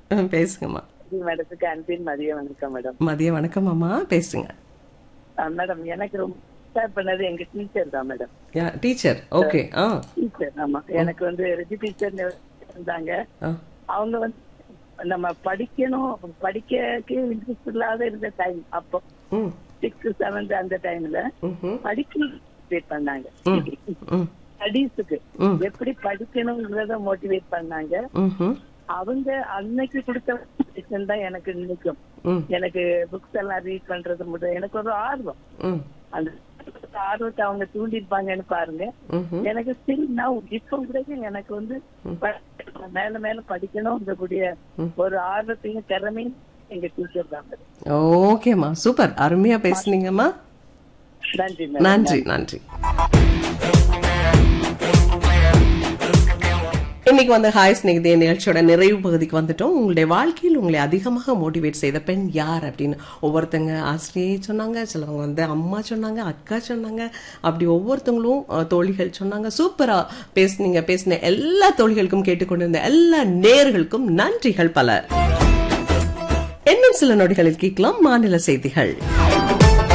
ம், பேசுங்கம்மா மேடத்துக்கு அன்பின் மதிய வணக்கம் மேடம் மதிய வணக்கம் அம்மா பேசுங்க அஹ் மேடம் எனக்கு ரொம்ப inspire பண்ணது எங்க டீச்சர் தான் மேடம் டீச்சர் ஓகே ஆ டீச்சர் ஆமா எனக்கு வந்து ரெஜி டீச்சர் இருந்தாங்க ஆ அவங்க வந்து நம்ம படிக்கணும் படிக்கக்கு இன்ட்ரெஸ்ட் இல்லாத இருந்த டைம் அப்போ ம் சிக்ஸ்த் செவன்த் அந்த டைம்ல ம்ஹும். படிக்க motivate பண்ணாங்க ம் ஸ்டடீஸுக்கு ம். எப்படி படிக்கணுங்கிறத மோட்டிவேட் பண்ணாங்க ம்ஹும். அவங்க அன்னைக்கு கொடுத்த motivation தான் எனக்கு நினைக்கும் ம் எனக்கு புக்ஸ் எல்லாம் ரீட் பண்றது மட்டும் எனக்கு ஒரு ஆர்வம் ம் அந்த ஆர்வத்தை அவங்க தூண்டிருப்பாங்கன்னு பாருங்க ம்ஹும். எனக்கு ஸ்டில் நான் இப்ப கூட எனக்கு வந்து ப- மேல மேல படிக்கணும்ன்றக்கூடிய ஒரு ஆர்வத்தையும் திறமையும் எங்க டீச்சர் தான் மேடம். ஓகேம்மா சூப்பர் அருமையா பேசுனீங்கம்மா நன்றி மேடம் நன்றி நன்றி இன்னைக்கு வந்து ஹாய் ஸ்நேகிதே நிகழ்ச்சியோட நிறைவு பகுதிக்கு வந்துட்டோம் உங்களுடைய வாழ்க்கையில் உங்களை அதிகமாக மோட்டிவேட் செய்த பெண் யார் அப்படின்னு ஒவ்வொருத்தங்க ஆசிரியை சொன்னாங்க சிலவங்க வந்து அம்மா சொன்னாங்க அக்கா சொன்னாங்க அப்படி ஒவ்வொருத்தவங்களும் அஹ், தோழிகள் சொன்னாங்க சூப்பரா பேசுனீங்க பேசின எல்லா தோழிகளுக்கும் கேட்டுக்கொண்டிருந்த எல்லா நேர்களுக்கும் நன்றிகள் பல இன்னும் சில நொடிகளில் கேட்கலாம் மாநில செய்திகள்